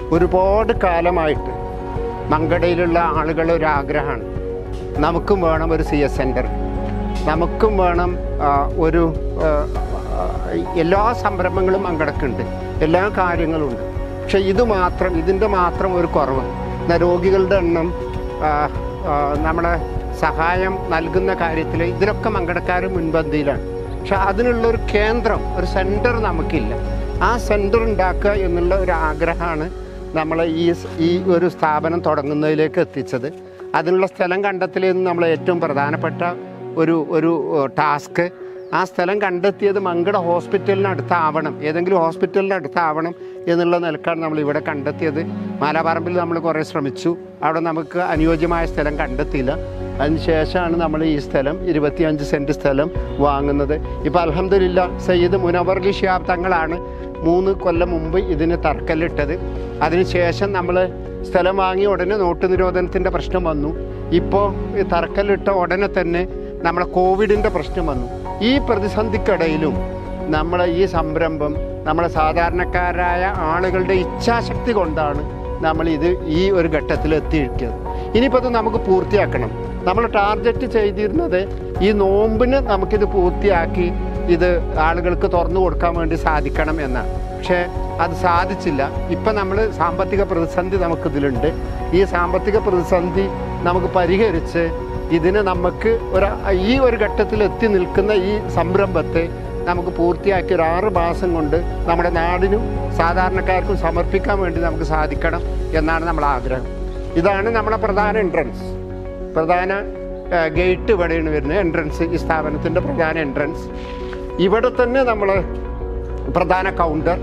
ഒരുപാട് കാലമായിട്ട് മങ്കടയിലുള്ള ആളുകളുടെ ഒരു ആഗ്രഹമാണ് നമുക്കും വേണം ഒരു സി എസ് സെൻറ്റർ നമുക്കും വേണം ആ, ഒരു ആ, ആ, എല്ലാ സംരംഭങ്ങളും മങ്കടക്കുണ്ട് എല്ലാ കാര്യങ്ങളും ഉണ്ട് പക്ഷെ ഇത് മാത്രം ഇതിൻ്റെ മാത്രം ഒരു കുറവ് എന്നാൽ രോഗികളുടെ എണ്ണം ആ, ആ, നമ്മുടെ സഹായം നൽകുന്ന കാര്യത്തിൽ ഇതിലൊക്കെ മങ്കടക്കാർ മുൻപന്തിയിലാണ് പക്ഷെ അതിനുള്ളൊരു കേന്ദ്രം ഒരു സെൻറ്റർ നമുക്കില്ല ആ സെൻറ്റർ ഉണ്ടാക്കുക എന്നുള്ള ഒരു ആഗ്രഹമാണ് നമ്മൾ ഈ സ്- ഈ ഒരു സ്ഥാപനം തുടങ്ങുന്നതിലേക്ക് എത്തിച്ചത് അതിനുള്ള സ്ഥലം കണ്ടെത്തലെന്ന് നമ്മൾ ഏറ്റവും പ്രധാനപ്പെട്ട ഒരു ഒരു ടാസ്ക് ആ സ്ഥലം കണ്ടെത്തിയത് മങ്കട ഹോസ്പിറ്റലിനടുത്താവണം ഏതെങ്കിലും ഹോസ്പിറ്റലിനടുത്താവണം എന്നുള്ള നിലക്കാണ് നമ്മൾ ഇവിടെ കണ്ടെത്തിയത് മാലാപറമ്പിൽ നമ്മൾ കുറേ ശ്രമിച്ചു അവിടെ നമുക്ക് അനുയോജ്യമായ സ്ഥലം കണ്ടെത്തിയില്ല അതിനുശേഷമാണ് നമ്മൾ ഈ സ്ഥലം ഇരുപത്തിയഞ്ച് സെൻറ്റ് സ്ഥലം വാങ്ങുന്നത് ഇപ്പോൾ അലഹമില്ല സയ്യിദ് മുനവർലി ഷിയാബ് തങ്ങളാണ് മൂന്ന് കൊല്ലം മുമ്പ് ഇതിന് തറക്കല്ലിട്ടത് അതിനുശേഷം നമ്മൾ സ്ഥലം വാങ്ങി ഉടനെ നോട്ട് നിരോധനത്തിൻ്റെ പ്രശ്നം വന്നു ഇപ്പോൾ ഈ തറക്കല്ലിട്ട ഉടനെ തന്നെ നമ്മളെ കോവിഡിൻ്റെ പ്രശ്നം വന്നു ഈ പ്രതിസന്ധിക്കിടയിലും നമ്മളെ ഈ സംരംഭം നമ്മളെ സാധാരണക്കാരായ ആളുകളുടെ ഇച്ഛാശക്തി കൊണ്ടാണ് നമ്മൾ ഇത് ഈ ഒരു ഘട്ടത്തിൽ എത്തിയിരിക്കുന്നത് ഇനിയിപ്പോൾ ഇത് നമുക്ക് പൂർത്തിയാക്കണം നമ്മൾ ടാർഗറ്റ് ചെയ്തിരുന്നത് ഈ നോമ്പിന് നമുക്കിത് പൂർത്തിയാക്കി ഇത് ആളുകൾക്ക് തുറന്നു കൊടുക്കാൻ വേണ്ടി സാധിക്കണം എന്നാണ് പക്ഷേ അത് സാധിച്ചില്ല ഇപ്പം നമ്മൾ സാമ്പത്തിക പ്രതിസന്ധി നമുക്കിതിലുണ്ട് ഈ സാമ്പത്തിക പ്രതിസന്ധി നമുക്ക് പരിഹരിച്ച് ഇതിന് നമുക്ക് ഒരു ഈ ഒരു ഘട്ടത്തിൽ എത്തി നിൽക്കുന്ന ഈ സംരംഭത്തെ നമുക്ക് പൂർത്തിയാക്കി ഒരു ആറ് മാസം കൊണ്ട് നമ്മുടെ നാടിനും സാധാരണക്കാർക്കും സമർപ്പിക്കാൻ വേണ്ടി നമുക്ക് സാധിക്കണം എന്നാണ് നമ്മുടെ ആഗ്രഹം ഇതാണ് നമ്മുടെ പ്രധാന എൻട്രൻസ് പ്രധാന ഗേറ്റ് ഇവിടെയാണ് വരുന്നത് എൻട്രൻസ് ഈ സ്ഥാപനത്തിൻ്റെ പ്രധാന എൻട്രൻസ് ഇവിടെ തന്നെ നമ്മൾ പ്രധാന കൗണ്ടർ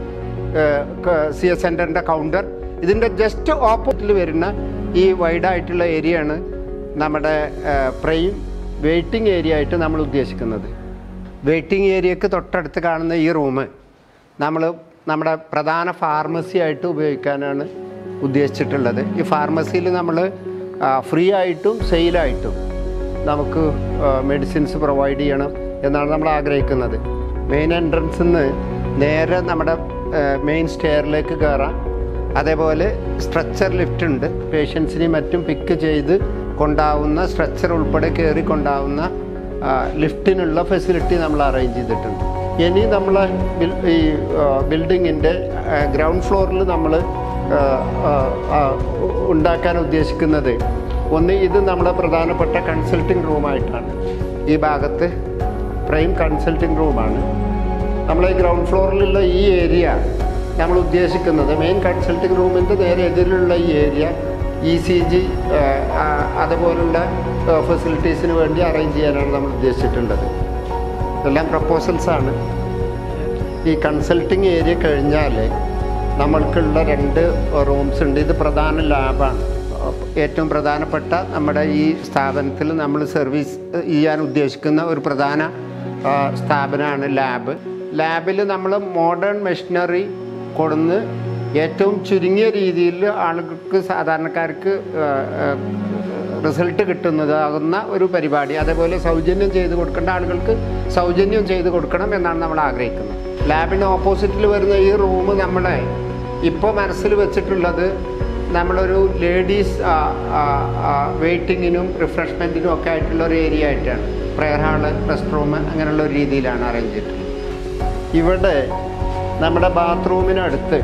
സി എസ് സെൻറ്ററിൻ്റെ കൗണ്ടർ ഇതിൻ്റെ ജസ്റ്റ് ഓപ്പോസിറ്റിൽ വരുന്ന ഈ വൈഡായിട്ടുള്ള ഏരിയയാണ് നമ്മുടെ പ്രൈം വെയിറ്റിംഗ് ഏരിയ ആയിട്ട് നമ്മൾ ഉദ്ദേശിക്കുന്നത് വെയിറ്റിംഗ് ഏരിയക്ക് തൊട്ടടുത്ത് കാണുന്ന ഈ റൂം നമ്മൾ നമ്മുടെ പ്രധാന ഫാർമസി ആയിട്ട് ഉപയോഗിക്കാനാണ് ഉദ്ദേശിച്ചിട്ടുള്ളത് ഈ ഫാർമസിയിൽ നമ്മൾ ഫ്രീ ആയിട്ടും സെയിലായിട്ടും നമുക്ക് മെഡിസിൻസ് പ്രൊവൈഡ് ചെയ്യണം എന്നാണ് നമ്മൾ ആഗ്രഹിക്കുന്നത് മെയിൻ എൻട്രൻസിൽ നിന്ന് നേരെ നമ്മുടെ മെയിൻ സ്റ്റെയറിലേക്ക് കയറാം അതേപോലെ സ്ട്രെച്ചർ ലിഫ്റ്റ് ഉണ്ട് പേഷ്യൻസിനെയും മറ്റും പിക്ക് ചെയ്ത് കൊണ്ടാവുന്ന സ്ട്രെച്ചർ ഉൾപ്പെടെ കയറി കൊണ്ടാവുന്ന ആ, ലിഫ്റ്റിനുള്ള ഫെസിലിറ്റി നമ്മൾ അറേഞ്ച് ചെയ്തിട്ടുണ്ട് ഇനി നമ്മൾ ഈ ബിൽഡിങ്ങിൻ്റെ ഗ്രൗണ്ട് ഫ്ലോറിൽ നമ്മൾ ഉണ്ടാക്കാൻ ഉദ്ദേശിക്കുന്നത് ഒന്ന് ഇത് നമ്മുടെ പ്രധാനപ്പെട്ട കൺസൾട്ടിംഗ് റൂമായിട്ടാണ് ഈ ഭാഗത്ത് പ്രൈം കൺസൾട്ടിംഗ് റൂമാണ് നമ്മൾ ഈ ഗ്രൗണ്ട് ഫ്ലോറിലുള്ള ഈ ഏരിയ നമ്മൾ ഉദ്ദേശിക്കുന്നത് മെയിൻ കൺസൾട്ടിംഗ് റൂമിൻ്റെ നേരെ എതിരിലുള്ള ഈ ഏരിയ ഇ സി ജി അതുപോലുള്ള ഫെസിലിറ്റീസിന് വേണ്ടി അറേഞ്ച് ചെയ്യാനാണ് നമ്മൾ ഉദ്ദേശിച്ചിട്ടുള്ളത് ഇതെല്ലാം പ്രപ്പോസൽസാണ് ഈ കൺസൾട്ടിങ് ഏരിയ കഴിഞ്ഞാൽ നമ്മൾക്കുള്ള രണ്ട് റൂംസ് ഉണ്ട് ഇത് പ്രധാന ലാബാണ് ഏറ്റവും പ്രധാനപ്പെട്ട നമ്മുടെ ഈ സ്ഥാപനത്തിൽ നമ്മൾ സർവീസ് ചെയ്യാൻ ഉദ്ദേശിക്കുന്ന ഒരു പ്രധാന ആ, സ്ഥാപനമാണ് ലാബ് ലാബിൽ നമ്മൾ മോഡേൺ മെഷീനറി കൊടുന്ന് ഏറ്റവും ചുരുങ്ങിയ രീതിയിൽ ആളുകൾക്ക് സാധാരണക്കാർക്ക് ആ, ആ, റിസൾട്ട് കിട്ടുന്നതാകുന്ന ഒരു പരിപാടി അതേപോലെ സൗജന്യം ചെയ്ത് കൊടുക്കേണ്ട ആളുകൾക്ക് സൗജന്യം ചെയ്ത് കൊടുക്കണം എന്നാണ് നമ്മൾ ആഗ്രഹിക്കുന്നത് ലാബിന് ഓപ്പോസിറ്റിൽ വരുന്ന ഈ റൂം നമ്മളെ ഇപ്പോൾ മനസ്സിൽ വെച്ചിട്ടുള്ളത് നമ്മളൊരു ലേഡീസ് വെയിറ്റിങ്ങിനും റിഫ്രഷ്മെൻറ്റിനും ഒക്കെ ആയിട്ടുള്ള ഒരു ഏരിയ ആയിട്ടാണ് പ്രെയർ ഹാള് റെസ്റ്റ് റൂം അങ്ങനെയുള്ള ഒരു രീതിയിലാണ് അറേഞ്ച് ചെയ്തിട്ടുള്ളത് ഇവിടെ നമ്മുടെ ബാത്റൂമിനടുത്ത്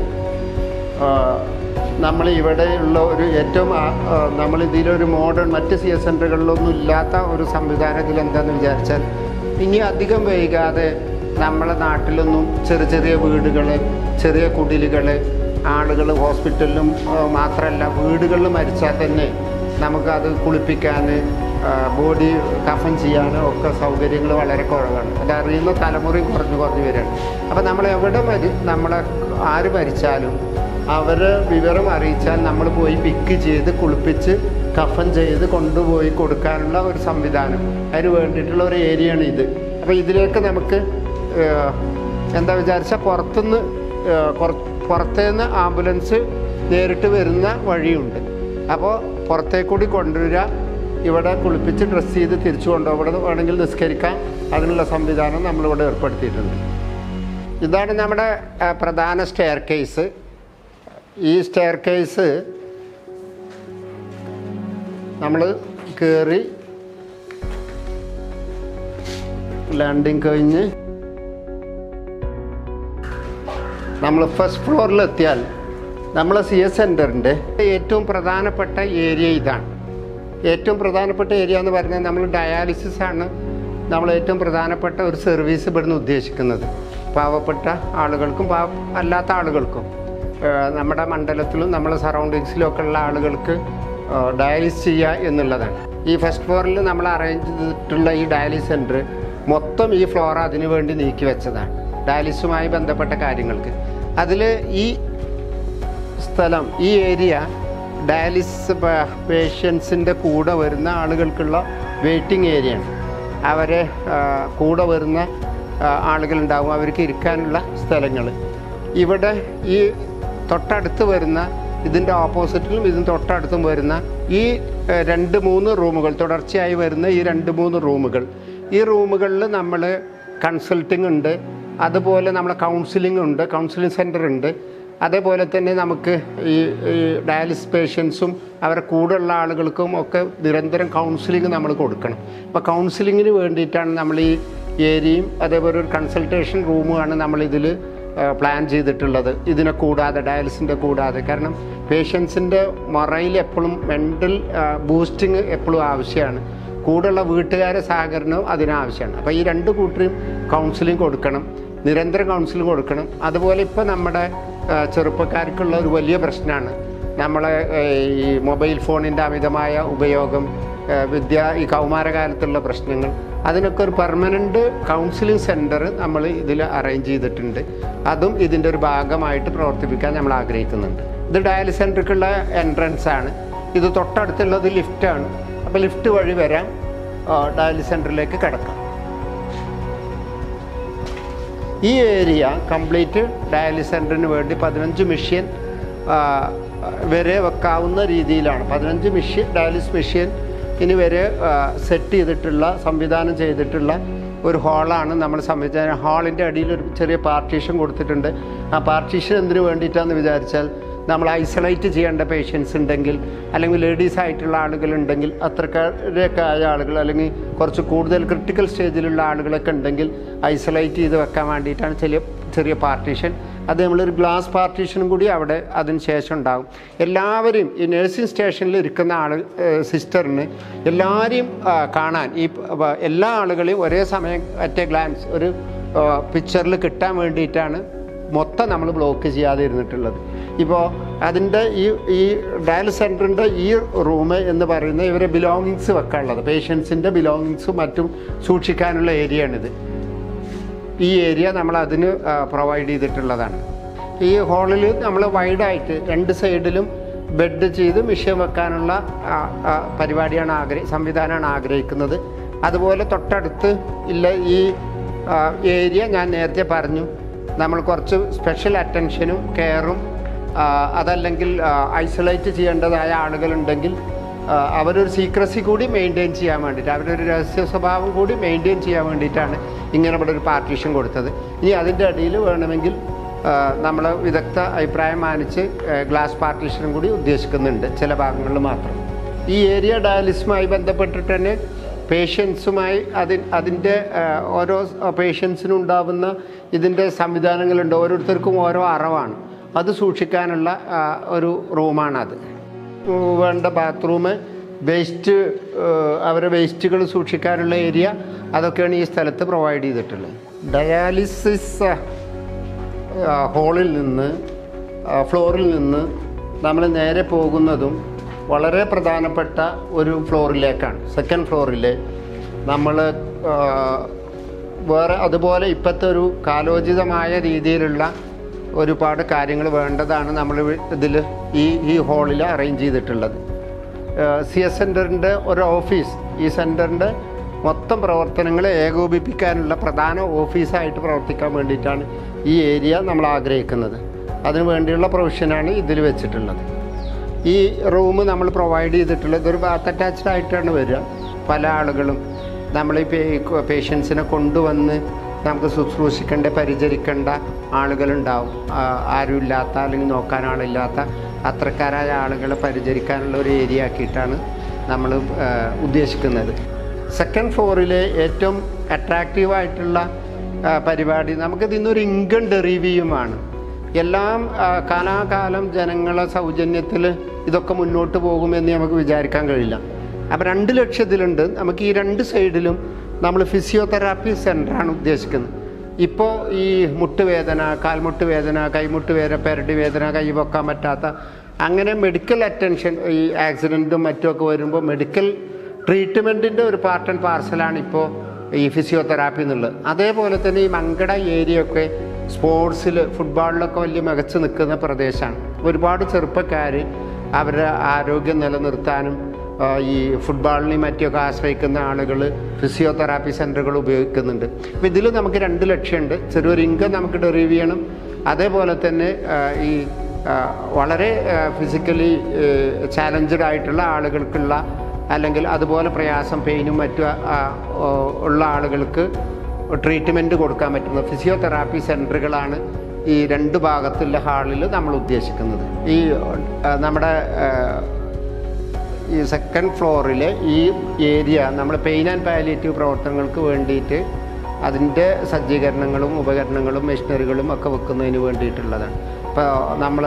നമ്മൾ ഇവിടെ ഉള്ള ഒരു ഏറ്റവും ആ- ആ, നമ്മൾ ഇതിലൊരു മോഡേൺ മറ്റ് സി എസ് സെൻ്ററുകളിലൊന്നും ഇല്ലാത്ത ഒരു സംവിധാനത്തിൽ എന്താണെന്ന് വിചാരിച്ചാൽ ഇനി അധികം വൈകാതെ നമ്മളെ നാട്ടിലൊന്നും ചെറിയ ചെറിയ വീടുകൾ ചെറിയ കുടിലുകൾ ആളുകൾ ഹോസ്പിറ്റലിലും ആ, മാത്രമല്ല വീടുകളിൽ മരിച്ചാൽ തന്നെ നമുക്കത് കുളിപ്പിക്കാൻ ബോഡി കഫൻ ചെയ്യാനും ഒക്കെ സൗകര്യങ്ങൾ വളരെ കുറവാണ് അത് അറിയുന്ന തലമുറയും കുറഞ്ഞു കുറഞ്ഞു വരികയാണ് അപ്പോൾ നമ്മൾ എവിടെ മരി നമ്മളെ ആര് മരിച്ചാലും അവർ വിവരം അറിയിച്ചാൽ നമ്മൾ പോയി പിക്ക് ചെയ്ത് കുളിപ്പിച്ച് കഫൻ ചെയ്ത് കൊണ്ടുപോയി കൊടുക്കാനുള്ള ഒരു സംവിധാനം അതിന് വേണ്ടിയിട്ടുള്ള ഒരു ഏരിയയാണ് ഇത് അപ്പോൾ ഇതിലേക്ക് നമുക്ക് ഏഹ്, എന്താ വിചാരിച്ചാൽ പുറത്തുനിന്ന് ഏഹ്, കുറ- പുറത്തുനിന്ന് ആംബുലൻസ് നേരിട്ട് വരുന്ന വഴിയുണ്ട് അപ്പോൾ പുറത്തേക്കൂടി കൊണ്ടുവരിക ഇവിടെ കുളിപ്പിച്ച് ഡ്രസ്സ് ചെയ്ത് തിരിച്ചു കൊണ്ടുപോകും ഇവിടെ വേണമെങ്കിൽ നിസ്കരിക്കാം അതിനുള്ള സംവിധാനം നമ്മളിവിടെ ഏർപ്പെടുത്തിയിട്ടുണ്ട് ഇതാണ് നമ്മുടെ ആ, പ്രധാന സ്റ്റെയർ കേസ് ഈ സ്റ്റെയർ കേസ് നമ്മൾ കയറി ലാൻഡിങ് കഴിഞ്ഞ് നമ്മൾ ഫസ്റ്റ് ഫ്ലോറിലെത്തിയാൽ നമ്മളെ സി എസ് സെൻറ്ററിൻ്റെ ഏറ്റവും പ്രധാനപ്പെട്ട ഏരിയ ഇതാണ് ഏറ്റവും പ്രധാനപ്പെട്ട ഏരിയ എന്ന് പറഞ്ഞാൽ നമ്മൾ ഡയാലിസിസ് ആണ് നമ്മൾ ഏറ്റവും പ്രധാനപ്പെട്ട ഒരു സർവീസ് ഇവിടുന്ന് ഉദ്ദേശിക്കുന്നത് പാവപ്പെട്ട ആളുകൾക്കും പാവ അല്ലാത്ത ആളുകൾക്കും ഏഹ് നമ്മുടെ മണ്ഡലത്തിലും നമ്മുടെ സറൗണ്ടിങ്സിലും ഒക്കെ ഉള്ള ആളുകൾക്ക് ഡയാലിസ് ചെയ്യുക എന്നുള്ളതാണ് ഈ ഫസ്റ്റ് ഫ്ലോറിൽ നമ്മൾ അറേഞ്ച് ചെയ്തിട്ടുള്ള ഈ ഡയാലിസ് സെൻറ്റർ മൊത്തം ഈ ഫ്ലോർ അതിനു വേണ്ടി നീക്കി വെച്ചതാണ് ഡയാലിസുമായി ബന്ധപ്പെട്ട കാര്യങ്ങൾക്ക് അതിൽ ഈ സ്ഥലം ഈ ഏരിയ ഡയാലിസ് പേഷ്യൻസിൻ്റെ കൂടെ വരുന്ന ആളുകൾക്കുള്ള വെയിറ്റിംഗ് ഏരിയയാണ് അവരെ ആ, കൂടെ വരുന്ന ആ, ആളുകളുണ്ടാവും അവർക്ക് ഇരിക്കാനുള്ള സ്ഥലങ്ങൾ ഇവിടെ ഈ തൊട്ടടുത്ത് വരുന്ന ഇതിൻ്റെ ഓപ്പോസിറ്റിലും ഇതിന് തൊട്ടടുത്തും വരുന്ന ഈ ആ, രണ്ട് മൂന്ന് റൂമുകൾ തുടർച്ചയായി വരുന്ന ഈ രണ്ട് മൂന്ന് റൂമുകൾ ഈ റൂമുകളിൽ നമ്മൾ കൺസൾട്ടിംഗ് ഉണ്ട് അതുപോലെ നമ്മളെ കൗൺസിലിംഗ് ഉണ്ട് കൗൺസിലിംഗ് സെൻറ്റർ ഉണ്ട് അതേപോലെ തന്നെ നമുക്ക് ഈ ഈ ഡയാലിസിസ് പേഷ്യൻസും അവരുടെ കൂടെയുള്ള ആളുകൾക്കും ഒക്കെ നിരന്തരം കൗൺസിലിംഗ് നമ്മൾ കൊടുക്കണം അപ്പോൾ കൗൺസിലിങ്ങിന് വേണ്ടിയിട്ടാണ് നമ്മൾ ഈ ഏരിയയും അതേപോലെ ഒരു കൺസൾട്ടേഷൻ റൂമുമാണ് നമ്മളിതിൽ പ്ലാൻ ചെയ്തിട്ടുള്ളത് ഇതിനെ കൂടാതെ ഡയാലിസിൻ്റെ കൂടാതെ കാരണം പേഷ്യൻസിൻ്റെ മൊറയിൽ എപ്പോഴും മെൻ്റൽ ബൂസ്റ്റിംഗ് എപ്പോഴും ആവശ്യമാണ് കൂടെയുള്ള വീട്ടുകാരെ സഹകരണവും അതിനാവശ്യമാണ് അപ്പോൾ ഈ രണ്ട് കൂട്ടരും കൗൺസിലിംഗ് കൊടുക്കണം നിരന്തരം കൗൺസിലിംഗ് കൊടുക്കണം അതുപോലെ ഇപ്പോൾ നമ്മുടെ ആ, ചെറുപ്പക്കാർക്കുള്ള ഒരു വലിയ പ്രശ്നമാണ് നമ്മളെ ഏ, ഈ മൊബൈൽ ഫോണിൻ്റെ അമിതമായ ഉപയോഗം ഏ, വിദ്യ ഈ കൗമാരകാലത്തുള്ള പ്രശ്നങ്ങൾ അതിനൊക്കെ ഒരു പെർമനൻ്റ് കൗൺസിലിംഗ് സെൻറ്റർ നമ്മൾ ഇതിൽ അറേഞ്ച് ചെയ്തിട്ടുണ്ട് അതും ഇതിൻ്റെ ഒരു ഭാഗമായിട്ട് പ്രവർത്തിപ്പിക്കാൻ നമ്മൾ ആഗ്രഹിക്കുന്നുണ്ട് ഇത് ഡയാലിസ് സെൻറ്ററിക്കുള്ള എൻട്രൻസ് ആണ് ഇത് തൊട്ടടുത്തുള്ളത് ലിഫ്റ്റാണ് അപ്പോൾ ലിഫ്റ്റ് വഴി വരാം ഡയാലിസ് സെൻറ്ററിലേക്ക് കിടക്കാം ഈ ഏരിയ കംപ്ലീറ്റ് ഡയാലിസ് സെൻറ്ററിന് വേണ്ടി പതിനഞ്ച് മെഷീൻ വരെ വെക്കാവുന്ന രീതിയിലാണ് പതിനഞ്ച് മെഷീൻ ഡയാലിസ് മെഷീൻ ഇനി വരെ സെറ്റ് ചെയ്തിട്ടുള്ള സംവിധാനം ചെയ്തിട്ടുള്ള ഒരു ഹാളാണ് നമ്മൾ സംവിധാനം ഹാളിൻ്റെ അടിയിൽ ഒരു ചെറിയ പാർട്ടീഷൻ കൊടുത്തിട്ടുണ്ട് ആ പാർട്ടീഷൻ എന്തിനു വേണ്ടിയിട്ടാണെന്ന് വിചാരിച്ചാൽ നമ്മൾ ഐസൊലേറ്റ് ചെയ്യേണ്ട പേഷ്യൻസ് ഉണ്ടെങ്കിൽ അല്ലെങ്കിൽ ലേഡീസ് ആയിട്ടുള്ള ആളുകളുണ്ടെങ്കിൽ അത്രക്കാരൊക്കെ ആയ ആളുകൾ അല്ലെങ്കിൽ കുറച്ച് കൂടുതൽ ക്രിട്ടിക്കൽ സ്റ്റേജിലുള്ള ആളുകളൊക്കെ ഉണ്ടെങ്കിൽ ഐസൊലേറ്റ് ചെയ്ത് വെക്കാൻ വേണ്ടിയിട്ടാണ് ചെറിയ ചെറിയ പാർട്ടീഷൻ അത് നമ്മളൊരു ഗ്ലാസ് പാർട്ടീഷനും കൂടി അവിടെ അതിന് ശേഷം ഉണ്ടാകും എല്ലാവരും ഈ നഴ്സിംഗ് സ്റ്റേഷനിൽ ഇരിക്കുന്ന ആൾ സിസ്റ്ററിന് എല്ലാവരെയും ആ, കാണാൻ ഈ പ- എല്ലാ ആളുകളെയും ഒരേ സമയം അറ്റ് എ ഗ്ലാൻസ് ഒരു പിക്ചറിൽ കിട്ടാൻ വേണ്ടിയിട്ടാണ് മൊത്തം നമ്മൾ ബ്ലോക്ക് ചെയ്യാതെ ഇരുന്നിട്ടുള്ളത് ഇപ്പോൾ അതിൻ്റെ ഈ ഈ ഡയൽ സെൻറ്ററിൻ്റെ ഈ റൂം എന്ന് പറയുന്നത് ഇവരെ ബിലോങ്ങിങ്സ് വെക്കാനുള്ളത് പേഷ്യൻസിൻ്റെ ബിലോങ്ങിങ്സും മറ്റും സൂക്ഷിക്കാനുള്ള ഏരിയയാണിത് ഈ ഏരിയ നമ്മൾ അതിന് പ്രൊവൈഡ് ചെയ്തിട്ടുള്ളതാണ് ഈ ഹാളിൽ നമ്മൾ വൈഡായിട്ട് രണ്ട് സൈഡിലും ബെഡ് ചെയ്ത് മിഷ്യൻ വെക്കാനുള്ള ആ, ആ, പരിപാടിയാണ് ആഗ്രഹി സംവിധാനമാണ് ആഗ്രഹിക്കുന്നത് അതുപോലെ തൊട്ടടുത്ത് ഇല്ല ഈ ആ, ഏരിയ ഞാൻ നേരത്തെ പറഞ്ഞു നമ്മൾ കുറച്ച് സ്പെഷ്യൽ അറ്റൻഷനും കെയറും ആ, അതല്ലെങ്കിൽ ഐസൊലേറ്റ് ചെയ്യേണ്ടതായ ആളുകളുണ്ടെങ്കിൽ ആ, അവരൊരു സീക്രസി കൂടി മെയിൻറ്റെയിൻ ചെയ്യാൻ വേണ്ടിയിട്ട് അവരൊരു രഹസ്യ സ്വഭാവം കൂടി മെയിൻറ്റെയിൻ ചെയ്യാൻ വേണ്ടിയിട്ടാണ് ഇങ്ങനെ ഇവിടെ ഒരു പാർട്ടീഷൻ കൊടുത്തത് ഇനി അതിൻ്റെ അടിയിൽ വേണമെങ്കിൽ നമ്മൾ വിദഗ്ധ അഭിപ്രായം മാനിച്ച് ഗ്ലാസ് പാർട്ടീഷനും കൂടി ഉദ്ദേശിക്കുന്നുണ്ട് ചില ഭാഗങ്ങളിൽ മാത്രം ഈ ഏരിയ ഡയാലിസുമായി ബന്ധപ്പെട്ടിട്ട് തന്നെ പേഷ്യൻസുമായി അതി അതിൻ്റെ ആ, ഓരോ പേഷ്യൻസിനും ഉണ്ടാവുന്ന ഇതിൻ്റെ സംവിധാനങ്ങളുണ്ട് ഓരോരുത്തർക്കും ഓരോ അറവാണ് അത് സൂക്ഷിക്കാനുള്ള ആ, ഒരു റൂമാണത് വേണ്ട ബാത്റൂം വേസ്റ്റ് അവരെ വേസ്റ്റുകൾ സൂക്ഷിക്കാനുള്ള ഏരിയ അതൊക്കെയാണ് ഈ സ്ഥലത്ത് പ്രൊവൈഡ് ചെയ്തിട്ടുള്ളത് ഡയാലിസിസ് ഹോളിൽ നിന്ന് ആ, ഫ്ലോറിൽ നിന്ന് നമ്മൾ നേരെ പോകുന്നതും വളരെ പ്രധാനപ്പെട്ട ഒരു ഫ്ലോറിലേക്കാണ് സെക്കൻഡ് ഫ്ലോറിൽ നമ്മൾ വേറെ അതുപോലെ ഇപ്പോഴത്തെ ഒരു കാലോചിതമായ രീതിയിലുള്ള ഒരുപാട് കാര്യങ്ങൾ വേണ്ടതാണ് നമ്മൾ ഇതിൽ ഈ ഈ ഹാളിൽ അറേഞ്ച് ചെയ്തിട്ടുള്ളത് സി എസ് സെൻറ്ററിൻ്റെ ഒരു ഓഫീസ് ഈ സെൻറ്ററിൻ്റെ മൊത്തം പ്രവർത്തനങ്ങളെ ഏകോപിപ്പിക്കാനുള്ള പ്രധാന ഓഫീസായിട്ട് പ്രവർത്തിക്കാൻ വേണ്ടിയിട്ടാണ് ഈ ഏരിയ നമ്മൾ ആഗ്രഹിക്കുന്നത് അതിനു വേണ്ടിയുള്ള പ്രൊവിഷനാണ് ഇതിൽ വെച്ചിട്ടുള്ളത് ഈ റൂം നമ്മൾ പ്രൊവൈഡ് ചെയ്തിട്ടുള്ളത് ഒരു ബാത്ത് അറ്റാച്ച്ഡ് ആയിട്ടാണ് വരിക പല ആളുകളും നമ്മൾ ഈ പേഷ്യൻസിനെ കൊണ്ടുവന്ന് നമുക്ക് ശുശ്രൂഷിക്കേണ്ട പരിചരിക്കേണ്ട ആളുകളുണ്ടാവും ആ, ആരുമില്ലാത്ത അല്ലെങ്കിൽ നോക്കാൻ ആളില്ലാത്ത അത്രക്കാരായ ആളുകളെ പരിചരിക്കാനുള്ള ഒരു ഏരിയ ആക്കിയിട്ടാണ് നമ്മൾ ഉദ്ദേശിക്കുന്നത് സെക്കൻഡ് ഫ്ലോറിലെ ഏറ്റവും അട്രാക്റ്റീവായിട്ടുള്ള ആ, പരിപാടി നമുക്കിത് ഇന്നൊരു ഇൻകം ഡെറിവിയുമാണ് എല്ലാം ആ, കാലാകാലം ജനങ്ങളെ സൗജന്യത്തിൽ ഇതൊക്കെ മുന്നോട്ട് പോകുമെന്ന് നമുക്ക് വിചാരിക്കാൻ കഴിയില്ല അപ്പോൾ രണ്ട് ലക്ഷ്യത്തിലുണ്ട് നമുക്ക് ഈ രണ്ട് സൈഡിലും നമ്മൾ ഫിസിയോതെറാപ്പി സെൻ്ററാണ് ഉദ്ദേശിക്കുന്നത് ഇപ്പോൾ ഈ മുട്ടുവേദന കാൽമുട്ട് വേദന കൈമുട്ട് വേദന പെരടി വേദന കൈ പൊക്കാൻ പറ്റാത്ത അങ്ങനെ മെഡിക്കൽ അറ്റൻഷൻ ഈ ആക്സിഡൻറ്റും മറ്റുമൊക്കെ വരുമ്പോൾ മെഡിക്കൽ ട്രീറ്റ്മെൻറ്റിൻ്റെ ഒരു പാർട്ട് ആൻഡ് പാർസലാണ് ഇപ്പോൾ ഈ ഫിസിയോതെറാപ്പി എന്നുള്ളത് അതേപോലെ തന്നെ ഈ മങ്കട ഏരിയ ഒക്കെ സ്പോർട്സിൽ ഫുട്ബോളിലൊക്കെ വലിയ മികച്ച് നിൽക്കുന്ന പ്രദേശമാണ് ഒരുപാട് ചെറുപ്പക്കാർ അവരുടെ ആരോഗ്യം നിലനിർത്താനും ആ, ഈ ഫുട്ബോളിനെയും മറ്റുമൊക്കെ ആശ്രയിക്കുന്ന ആളുകൾ ഫിസിയോതെറാപ്പി സെൻ്ററുകൾ ഉപയോഗിക്കുന്നുണ്ട് അപ്പോൾ ഇതിൽ നമുക്ക് രണ്ട് ലക്ഷ്യമുണ്ട് ചെറിയൊരു ഇൻകം നമുക്ക് ഡെറീവ് ചെയ്യണം അതേപോലെ തന്നെ ആ, ഈ ആ, വളരെ ഫിസിക്കലി ചാലഞ്ചഡ് ആയിട്ടുള്ള ആളുകൾക്കുള്ള അല്ലെങ്കിൽ അതുപോലെ പ്രയാസം പെയിനും മറ്റു ആ, ഓ, ഉള്ള ആളുകൾക്ക് ട്രീറ്റ്മെൻറ്റ് കൊടുക്കാൻ പറ്റുന്ന ഫിസിയോതെറാപ്പി സെൻറ്ററുകളാണ് ഈ രണ്ട് ഭാഗത്തുള്ള ഹാളിൽ നമ്മൾ ഉദ്ദേശിക്കുന്നത് ഈ ആ, നമ്മുടെ ആ, ഈ സെക്കൻഡ് ഫ്ലോറിലെ ഈ ഏരിയ നമ്മൾ പെയിൻ ആൻഡ് പാലിയേറ്റീവ് പ്രവർത്തനങ്ങൾക്ക് വേണ്ടിയിട്ട് അതിൻ്റെ സജ്ജീകരണങ്ങളും ഉപകരണങ്ങളും മെഷീനറികളും ഒക്കെ വെക്കുന്നതിന് വേണ്ടിയിട്ടുള്ളതാണ് ഇപ്പോൾ നമ്മൾ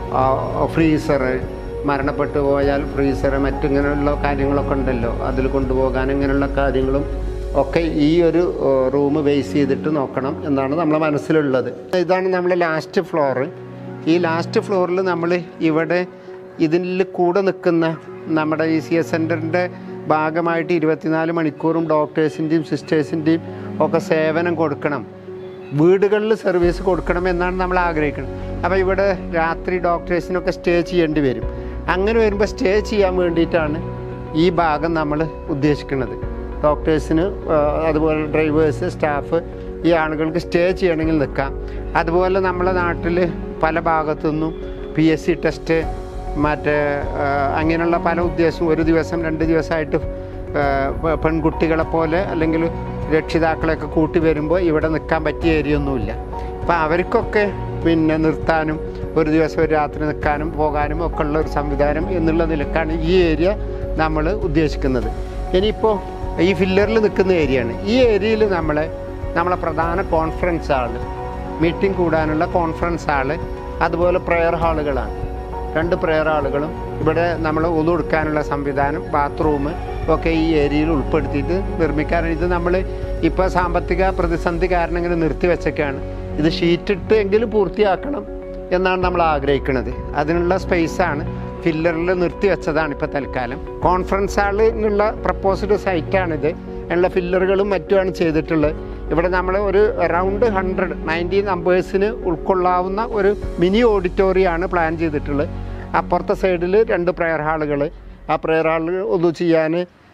ഫ്രീസർ മരണപ്പെട്ടു പോയാൽ ഫ്രീസർ മറ്റിങ്ങനെയുള്ള കാര്യങ്ങളൊക്കെ ഉണ്ടല്ലോ അതിൽ കൊണ്ടുപോകാൻ ഇങ്ങനെയുള്ള കാര്യങ്ങളും ഒക്കെ ഈ ഒരു റൂം ബേസ് ചെയ്തിട്ട് നോക്കണം എന്നാണ് നമ്മളെ മനസ്സിലുള്ളത് ഇതാണ് നമ്മളെ ലാസ്റ്റ് ഫ്ലോറ് ഈ ലാസ്റ്റ് ഫ്ലോറിൽ നമ്മൾ ഇവിടെ ഇതിൽ കൂടെ നിൽക്കുന്ന നമ്മുടെ ഈ സി എസ് സെൻറ്ററിൻ്റെ ഭാഗമായിട്ട് ഇരുപത്തിനാല് മണിക്കൂറും ഡോക്ടേഴ്സിൻ്റെയും സിസ്റ്റേഴ്സിൻ്റെയും ഒക്കെ സേവനം കൊടുക്കണം വീടുകളിൽ സർവീസ് കൊടുക്കണം എന്നാണ് നമ്മൾ ആഗ്രഹിക്കുന്നത് അപ്പോൾ ഇവിടെ രാത്രി ഡോക്ടേഴ്സിനൊക്കെ സ്റ്റേ ചെയ്യേണ്ടി വരും അങ്ങനെ വരുമ്പോൾ സ്റ്റേ ചെയ്യാൻ വേണ്ടിയിട്ടാണ് ഈ ഭാഗം നമ്മൾ ഉദ്ദേശിക്കുന്നത് ഡോക്ടേഴ്സിന് ആ, അതുപോലെ ഡ്രൈവേഴ്സ് സ്റ്റാഫ് ഈ ആളുകൾക്ക് സ്റ്റേ ചെയ്യണമെങ്കിൽ നിൽക്കാം അതുപോലെ നമ്മളെ നാട്ടിൽ പല ഭാഗത്തുനിന്നും പി എസ് സി ടെസ്റ്റ് മറ്റേ ആ, അങ്ങനെയുള്ള പല ഉദ്ദേശവും ഒരു ദിവസം രണ്ട് ദിവസമായിട്ട് ആ, പെ- പെൺകുട്ടികളെ പോലെ അല്ലെങ്കിൽ രക്ഷിതാക്കളെയൊക്കെ കൂട്ടി വരുമ്പോൾ ഇവിടെ നിൽക്കാൻ പറ്റിയ ഏരിയ ഒന്നുമില്ല അപ്പം അവർക്കൊക്കെ പിന്നെ നിർത്താനും ഒരു ദിവസം ഒരു രാത്രി നിൽക്കാനും പോകാനും ഒക്കെ ഉള്ള ഒരു സംവിധാനം എന്നുള്ള നിലക്കാണ് ഈ ഏരിയ നമ്മൾ ഉദ്ദേശിക്കുന്നത് ഇനിയിപ്പോൾ ഈ ഫില്ലറിൽ നിൽക്കുന്ന ഏരിയയാണ് ഈ ഏരിയയിൽ നമ്മളെ നമ്മളെ പ്രധാന കോൺഫറൻസ് ഹാള് മീറ്റിംഗ് കൂടാനുള്ള കോൺഫറൻസ് ഹാള് അതുപോലെ പ്രെയർ ഹാളുകളാണ് രണ്ട് പ്രെയർ ഹാളുകളും ഇവിടെ നമ്മൾ ഒതുകൊടുക്കാനുള്ള സംവിധാനം ബാത്റൂം ഒക്കെ ഈ ഏരിയയിൽ ഉൾപ്പെടുത്തിയിട്ട് നിർമ്മിക്കാനാണ് ഇത് നമ്മൾ ഇപ്പോൾ സാമ്പത്തിക പ്രതിസന്ധി കാരണം ഇങ്ങനെ നിർത്തിവെച്ചൊക്കെയാണ് ഇത് ഷീറ്റിട്ട് എങ്കിലും പൂർത്തിയാക്കണം എന്നാണ് നമ്മൾ ആഗ്രഹിക്കുന്നത് അതിനുള്ള സ്പേസാണ് ഫില്ലറിൽ നിർത്തിവെച്ചതാണ് ഇപ്പോൾ തൽക്കാലം കോൺഫറൻസ് ഹാളിനുള്ള പ്രപ്പോസ്ഡ് സൈറ്റാണിത് ഉള്ള ഫില്ലറുകളും മറ്റുമാണ് ചെയ്തിട്ടുള്ളത് ഇവിടെ നമ്മൾ ഒരു അറൗണ്ട് ഹൺഡ്രഡ് നയൻറ്റി നമ്പേഴ്സിന് ഉൾക്കൊള്ളാവുന്ന ഒരു മിനി ഓഡിറ്റോറിയമാണ് പ്ലാൻ ചെയ്തിട്ടുള്ളത് അപ്പുറത്തെ സൈഡിൽ രണ്ട് പ്രെയർ ഹാളുകൾ ആ പ്രെയർ ഹാളിൽ ഒതു ചെയ്യാൻ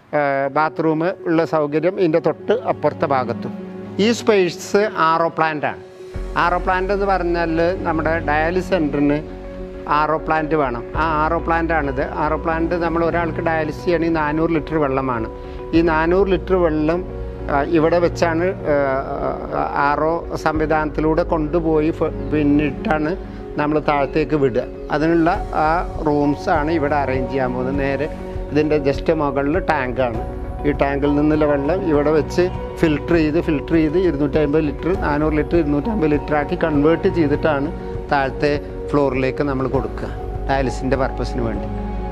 ബാത്റൂം ഉള്ള സൗകര്യം ഇതിൻ്റെ തൊട്ട് അപ്പുറത്തെ ഭാഗത്തും ഈ സ്പേസ് ആറോ പ്ലാന്റാണ് ആറോ പ്ലാന്റ് എന്ന് പറഞ്ഞാൽ നമ്മുടെ ഡയാലിസ് സെൻറ്ററിന് ആറോ പ്ലാന്റ് വേണം ആ ആറോ പ്ലാന്റ് ആണിത് ആറോ പ്ലാന്റ് നമ്മൾ ഒരാൾക്ക് ഡയാലിസിസ് ചെയ്യണമെങ്കിൽ നാനൂറ് ലിറ്റർ വെള്ളമാണ് ഈ നാനൂറ് ലിറ്റർ വെള്ളം ആ, ഇവിടെ വെച്ചാണ് ആറോ സംവിധാനത്തിലൂടെ കൊണ്ടുപോയി ഫ- പിന്നിട്ടാണ് നമ്മൾ താഴത്തേക്ക് വിടുക അതിനുള്ള ആ റൂംസ് ആണ് ഇവിടെ അറേഞ്ച് ചെയ്യാൻ പോകുന്നത് നേരെ ഇതിൻ്റെ ജസ്റ്റ് മുകളിൽ ടാങ്കാണ് ഈ ടാങ്കിൽ നിന്നുള്ള വെള്ളം ഇവിടെ വെച്ച് ഫിൽട്ടർ ചെയ്ത് ഫിൽട്ടർ ചെയ്ത് ഇരുന്നൂറ്റമ്പത് ലിറ്റർ നാനൂറ് ലിറ്റർ ഇരുന്നൂറ്റമ്പത് ലിറ്റർ ആക്കി കൺവേർട്ട് ചെയ്തിട്ടാണ് താഴത്തെ ഫ്ലോറിലേക്ക് നമ്മൾ കൊടുക്കുക ഡയാലിസിൻ്റെ പർപ്പസിന് വേണ്ടി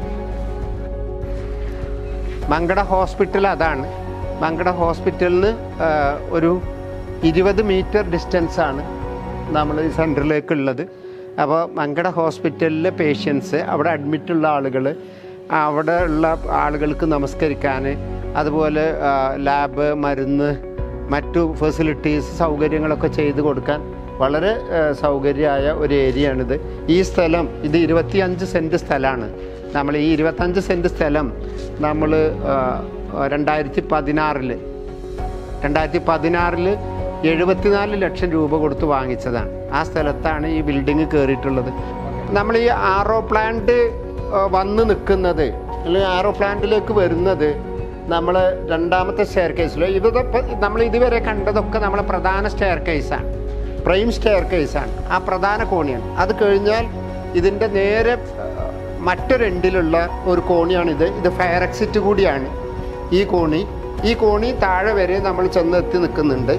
മങ്കട ഹോസ്പിറ്റൽ അതാണ് മങ്കട ഹോസ്പിറ്റലിന് ഒരു ഇരുപത് മീറ്റർ ഡിസ്റ്റൻസാണ് നമ്മൾ ഈ സെൻറ്ററിലേക്ക് ഉള്ളത് അപ്പോൾ മങ്കട ഹോസ്പിറ്റലിലെ പേഷ്യൻസ് അവിടെ അഡ്മിറ്റുള്ള ആളുകൾ അവിടെ ഉള്ള ആളുകൾക്ക് നമസ്കരിക്കാൻ അതുപോലെ ലാബ് മരുന്ന് മറ്റു ഫെസിലിറ്റീസ് സൗകര്യങ്ങളൊക്കെ ചെയ്ത് കൊടുക്കാൻ വളരെ ആ, സൗകര്യമായ ഒരു ഏരിയയാണിത് ഈ സ്ഥലം ഇത് ഇരുപത്തിയഞ്ച് സെൻറ്റ് സ്ഥലമാണ് നമ്മൾ ഈ ഇരുപത്തഞ്ച് സെൻറ്റ് സ്ഥലം നമ്മൾ രണ്ടായിരത്തി പതിനാറിൽ രണ്ടായിരത്തി പതിനാറിൽ എഴുപത്തിനാല് ലക്ഷം രൂപ കൊടുത്ത് വാങ്ങിച്ചതാണ് ആ സ്ഥലത്താണ് ഈ ബിൽഡിങ് കയറിയിട്ടുള്ളത് നമ്മൾ ഈ ആറോ പ്ലാന്റ് ആ, വന്ന് നിൽക്കുന്നത് അല്ലെങ്കിൽ ആറോ പ്ലാന്റിലേക്ക് വരുന്നത് നമ്മൾ രണ്ടാമത്തെ സ്റ്റെയർ കേസിൽ ഇതൊക്കെ നമ്മൾ ഇതുവരെ കണ്ടതൊക്കെ നമ്മളെ പ്രധാന സ്റ്റെയർ കേസാണ് പ്രൈം സ്റ്റെയർ കേസാണ് ആ പ്രധാന കോണിയാണ് അത് കഴിഞ്ഞാൽ ഇതിൻ്റെ നേരെ ആ, മറ്റൊരു എൻഡിലുള്ള ഒരു കോണിയാണിത് ഇത് ഫയർ എക്സിറ്റ് കൂടിയാണ് ഈ കോണി ഈ കോണി താഴെ വരെ നമ്മൾ ചെന്നെത്തി നിൽക്കുന്നുണ്ട്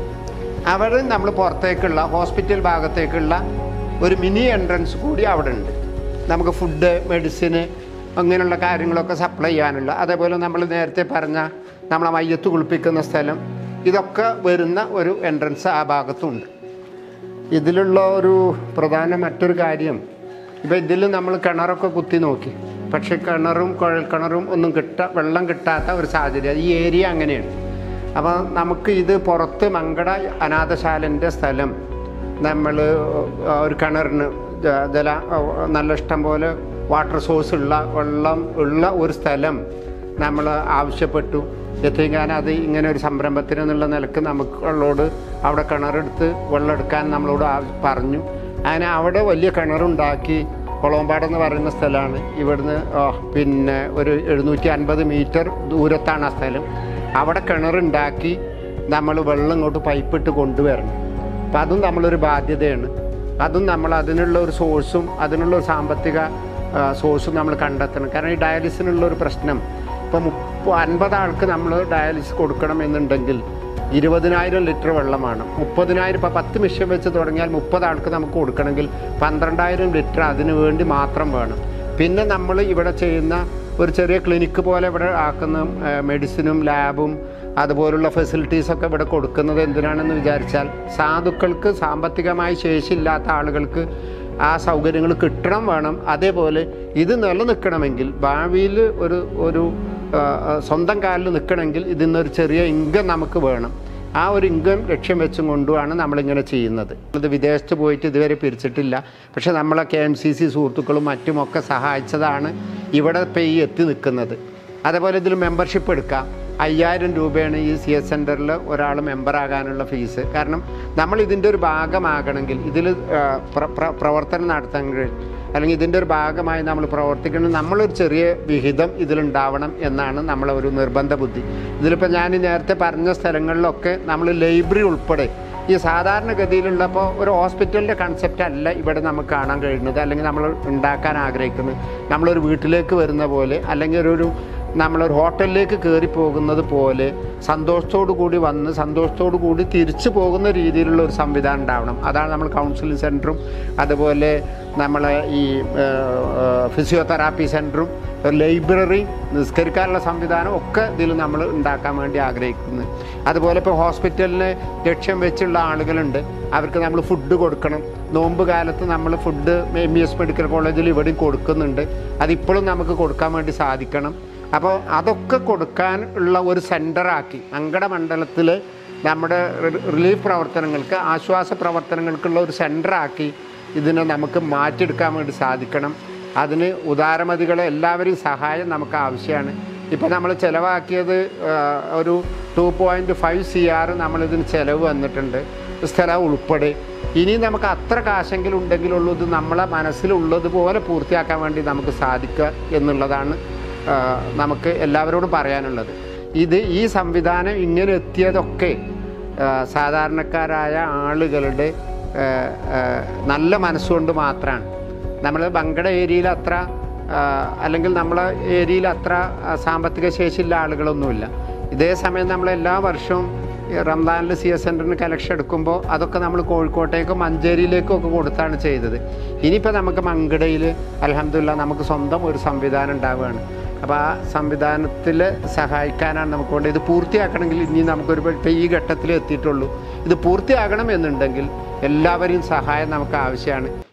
അവിടെ നമ്മൾ പുറത്തേക്കുള്ള ഹോസ്പിറ്റൽ ഭാഗത്തേക്കുള്ള ഒരു മിനി എൻട്രൻസ് കൂടി അവിടെ ഉണ്ട് നമുക്ക് ഫുഡ് മെഡിസിന് അങ്ങനെയുള്ള കാര്യങ്ങളൊക്കെ സപ്ലൈ ചെയ്യാനുള്ള അതേപോലെ നമ്മൾ നേരത്തെ പറഞ്ഞ നമ്മളെ മയ്യത്ത് കുളിപ്പിക്കുന്ന സ്ഥലം ഇതൊക്കെ വരുന്ന ഒരു എൻട്രൻസ് ആ ഭാഗത്തുണ്ട് ഇതിലുള്ള ഒരു പ്രധാന മറ്റൊരു കാര്യം ഇപ്പം ഇതിൽ നമ്മൾ കിണറൊക്കെ കുത്തി നോക്കി പക്ഷെ കിണറും കുഴൽ കിണറും ഒന്നും കിട്ട വെള്ളം കിട്ടാത്ത ഒരു സാഹചര്യം ഈ ഏരിയ അങ്ങനെയാണ് അപ്പോൾ നമുക്ക് ഇത് പുറത്ത് മങ്കട അനാഥശാലൻ്റെ സ്ഥലം നമ്മൾ ഒരു കിണറിന് ജ- ജല നല്ല ഇഷ്ടം പോലെ വാട്ടർ സോഴ്സ് ഉള്ള വെള്ളം ഉള്ള ഒരു സ്ഥലം നമ്മൾ ആവശ്യപ്പെട്ടു എത്തിക്കാൻ അത് ഇങ്ങനെ ഒരു സംരംഭത്തിന് എന്നുള്ള നിലക്ക് നമുക്കുള്ളോട് അവിടെ കിണറെടുത്ത് വെള്ളം എടുക്കാൻ നമ്മളോട് ആവ- പറഞ്ഞു അങ്ങനെ അവിടെ വലിയ കിണറുണ്ടാക്കി കൊളോമ്പാട് എന്ന് പറയുന്ന സ്ഥലമാണ് ഇവിടുന്ന് ആ, പിന്നെ ഒരു എഴുന്നൂറ്റി അൻപത് മീറ്റർ ദൂരത്താണ് ആ സ്ഥലം അവിടെ കിണറുണ്ടാക്കി നമ്മൾ വെള്ളം ഇങ്ങോട്ട് പൈപ്പിട്ട് കൊണ്ടുവരണം അപ്പം അതും നമ്മളൊരു ബാധ്യതയാണ് അതും നമ്മൾ അതിനുള്ള ഒരു സോഴ്സും അതിനുള്ള ഒരു സാമ്പത്തിക ആ, സോഴ്സും നമ്മൾ കണ്ടെത്തണം കാരണം ഈ ഡയാലിസിനുള്ള ഒരു പ്രശ്നം ഇപ്പോൾ മുപ്പ അൻപത് ആൾക്ക് നമ്മൾ ഡയാലിസിസ് കൊടുക്കണം എന്നുണ്ടെങ്കിൽ ഇരുപതിനായിരം ലിറ്റർ വെള്ളമാണ് മുപ്പതിനായിരം ഇപ്പോൾ പത്ത് മിഷ്യൻ വെച്ച് തുടങ്ങിയാൽ മുപ്പത് ആൾക്ക് നമുക്ക് കൊടുക്കണമെങ്കിൽ പന്ത്രണ്ടായിരം ലിറ്റർ അതിന് വേണ്ടി മാത്രം വേണം പിന്നെ നമ്മൾ ഇവിടെ ചെയ്യുന്ന ഒരു ചെറിയ ക്ലിനിക്ക് പോലെ ഇവിടെ ആക്കുന്ന മെഡിസിനും ലാബും അതുപോലുള്ള ഫെസിലിറ്റീസൊക്കെ ഇവിടെ കൊടുക്കുന്നത് എന്തിനാണെന്ന് വിചാരിച്ചാൽ സാധുക്കൾക്ക് സാമ്പത്തികമായി ശേഷിയില്ലാത്ത ആളുകൾക്ക് ആ സൗകര്യങ്ങൾ കിട്ടണം വേണം അതേപോലെ ഇത് നിലനിൽക്കണമെങ്കിൽ ഭാവിയിൽ ഒരു ഒരു ആ, ആ, സ്വന്തം കാലിൽ നിൽക്കണമെങ്കിൽ ഇതിൽ നിന്നൊരു ചെറിയ ഇൻകം നമുക്ക് വേണം ആ ഒരു ഇൻകം ലക്ഷ്യം വെച്ചും കൊണ്ടുമാണ് നമ്മളിങ്ങനെ ചെയ്യുന്നത് ഇത് വിദേശത്ത് പോയിട്ട് ഇതുവരെ പിരിച്ചിട്ടില്ല പക്ഷേ നമ്മളെ കെ എം സി സി സുഹൃത്തുക്കളും മറ്റുമൊക്കെ സഹായിച്ചതാണ് ഇവിടെ ഇപ്പോൾ ഈ എത്തി നിൽക്കുന്നത് അതേപോലെ ഇതിൽ മെമ്പർഷിപ്പ് എടുക്കാം അയ്യായിരം രൂപയാണ് ഈ സി എസ് സെൻറ്ററിൽ ഒരാൾ മെമ്പറാകാനുള്ള ഫീസ് കാരണം നമ്മൾ ഇതിൻ്റെ ഒരു ഭാഗമാകണമെങ്കിൽ ഇതിൽ പ്രവർത്തനം നടത്തണമെങ്കിൽ അല്ലെങ്കിൽ ഇതിൻ്റെ ഒരു ഭാഗമായി നമ്മൾ പ്രവർത്തിക്കണം നമ്മളൊരു ചെറിയ വിഹിതം ഇതിലുണ്ടാവണം എന്നാണ് നമ്മളെ ഒരു നിർബന്ധ ബുദ്ധി ഇതിലിപ്പോൾ ഞാൻ ഈ നേരത്തെ പറഞ്ഞ സ്ഥലങ്ങളിലൊക്കെ നമ്മൾ ലൈബ്രറി ഉൾപ്പെടെ ഈ സാധാരണഗതിയിലുള്ളപ്പോൾ ഒരു ഹോസ്പിറ്റലിൻ്റെ കൺസെപ്റ്റ് അല്ല ഇവിടെ നമുക്ക് കാണാൻ കഴിയുന്നത് അല്ലെങ്കിൽ നമ്മൾ ഉണ്ടാക്കാൻ ആഗ്രഹിക്കുന്നത് നമ്മളൊരു വീട്ടിലേക്ക് വരുന്ന പോലെ അല്ലെങ്കിൽ ഒരു നമ്മളൊരു ഹോട്ടലിലേക്ക് കയറി പോകുന്നത് പോലെ സന്തോഷത്തോടു കൂടി വന്ന് സന്തോഷത്തോടു കൂടി തിരിച്ചു പോകുന്ന രീതിയിലുള്ള ഒരു സംവിധാനം ഉണ്ടാവണം അതാണ് നമ്മൾ കൗൺസിലിംഗ് സെൻറ്ററും അതുപോലെ നമ്മളെ ഈ ഫിസിയോതെറാപ്പി സെൻറ്ററും ഒരു ലൈബ്രറി നിസ്കരിക്കാനുള്ള സംവിധാനം ഒക്കെ ഇതിൽ നമ്മൾ ഉണ്ടാക്കാൻ വേണ്ടി ആഗ്രഹിക്കുന്നത് അതുപോലെ ഇപ്പോൾ ഹോസ്പിറ്റലിന് ലക്ഷ്യം വെച്ചുള്ള ആളുകളുണ്ട് അവർക്ക് നമ്മൾ ഫുഡ് കൊടുക്കണം നോമ്പ് കാലത്ത് നമ്മൾ food M E S medical കോളേജിൽ ഇവിടെയും കൊടുക്കുന്നുണ്ട് അതിപ്പോഴും നമുക്ക് കൊടുക്കാൻ വേണ്ടി സാധിക്കണം അപ്പോൾ അതൊക്കെ കൊടുക്കാൻ ഉള്ള ഒരു സെൻറ്ററാക്കി അങ്കട മണ്ഡലത്തിൽ നമ്മുടെ റി- റിലീഫ് പ്രവർത്തനങ്ങൾക്ക് ആശ്വാസ പ്രവർത്തനങ്ങൾക്കുള്ള ഒരു സെൻറ്ററാക്കി ഇതിനെ നമുക്ക് മാറ്റിയെടുക്കാൻ വേണ്ടി സാധിക്കണം അതിന് ഉദാരമതികളെ എല്ലാവരെയും സഹായം നമുക്ക് ആവശ്യമാണ് ഇപ്പോൾ നമ്മൾ ചിലവാക്കിയത് ആ, ഒരു two point five C R നമ്മളിതിന് ചിലവ് വന്നിട്ടുണ്ട് സ്ഥലം ഉൾപ്പെടെ ഇനി നമുക്ക് അത്ര കാശെങ്കിലും ഉണ്ടെങ്കിലുള്ളൂ ഇത് നമ്മളെ മനസ്സിലുള്ളതുപോലെ പൂർത്തിയാക്കാൻ വേണ്ടി നമുക്ക് സാധിക്കുക എന്നുള്ളതാണ് ആ, നമുക്ക് എല്ലാവരോടും പറയാനുള്ളത് ഇത് ഈ സംവിധാനം ഇങ്ങനെ എത്തിയതൊക്കെ ആ, സാധാരണക്കാരായ ആളുകളുടെ ആ, ആ, നല്ല മനസ്സുകൊണ്ട് മാത്രമാണ് നമ്മൾ ബങ്കട ഏരിയയിൽ അത്ര ആ, അല്ലെങ്കിൽ നമ്മളെ ഏരിയയിൽ അത്ര ആ, സാമ്പത്തിക ശേഷിയുള്ള ആളുകളൊന്നുമില്ല ഇതേ സമയം നമ്മൾ എല്ലാ വർഷവും ഈ റംദാനിൽ സി എസ് സെൻറ്ററിന് കലക്ഷൻ എടുക്കുമ്പോൾ അതൊക്കെ നമ്മൾ കോഴിക്കോട്ടേക്കും മഞ്ചേരിയിലേക്കും ഒക്കെ കൊടുത്താണ് ചെയ്തത് ഇനിയിപ്പോൾ നമുക്ക് മങ്കടയിൽ അലഹമില്ല നമുക്ക് സ്വന്തം ഒരു സംവിധാനം ഉണ്ടാവുകയാണ് അപ്പോൾ ആ സംവിധാനത്തിൽ സഹായിക്കാനാണ് നമുക്ക് വേണ്ടത് ഇത് പൂർത്തിയാക്കണമെങ്കിൽ ഇനി നമുക്കൊരു ഇപ്പോൾ ഈ ഘട്ടത്തിൽ എത്തിയിട്ടുള്ളൂ ഇത് പൂർത്തിയാകണം എന്നുണ്ടെങ്കിൽ എല്ലാവരെയും സഹായം നമുക്ക് ആവശ്യമാണ്